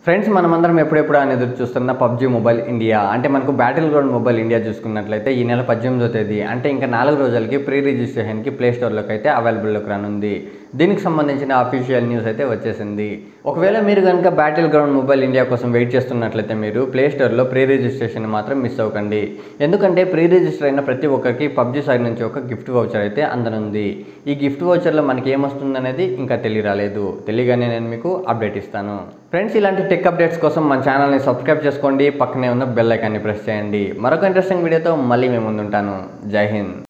friends మనమందరం ఎప్పుడెప్పుడు అని ఎదురు చూస్తున్న పబ్జీ మొబైల్ ఇండియా అంటే మనకు బ్యాటిల్ గ్రౌండ్ మొబైల్ ఇండియా చూసుకున్నట్లయితే ఈ నెల పద్దెనిమిదో తేదీ అంటే ఇంకా నాలుగు రోజులకి ప్రీ రిజిస్ట్రేషన్కి ప్లే స్టోర్లోకి అయితే అవైలబుల్లోకి రానుంది దీనికి సంబంధించిన అఫీషియల్ న్యూస్ అయితే వచ్చేసింది ఒకవేళ మీరు కనుక బ్యాటిల్ గ్రౌండ్ మొబైల్ ఇండియా కోసం వెయిట్ చేస్తున్నట్లయితే మీరు ప్లే స్టోర్లో ప్రీ రిజిస్ట్రేషన్ మాత్రం మిస్ అవ్వకండి ఎందుకంటే ప్రీ రిజిస్టర్ అయిన ప్రతి ఒక్కరికి పబ్జీ సైడ్ నుంచి ఒక గిఫ్ట్ వౌచర్ అయితే అందనుంది ఈ గిఫ్ట్ వౌచర్లో మనకి ఏమొస్తుందనేది ఇంకా తెలియరాలేదు తెలియగానే నేను మీకు అప్డేట్ ఇస్తాను ఫ్రెండ్స్ ఇలాంటి టెక్ అప్డేట్స్ కోసం మన ఛానల్ని సబ్స్క్రైబ్ చేసుకోండి పక్కనే ఉన్న బెల్ ఐకాన్ని ప్రెస్ చేయండి మరొక ఇంట్రెస్టింగ్ వీడియోతో మళ్ళీ మేము ముందుంటాను జై హింద్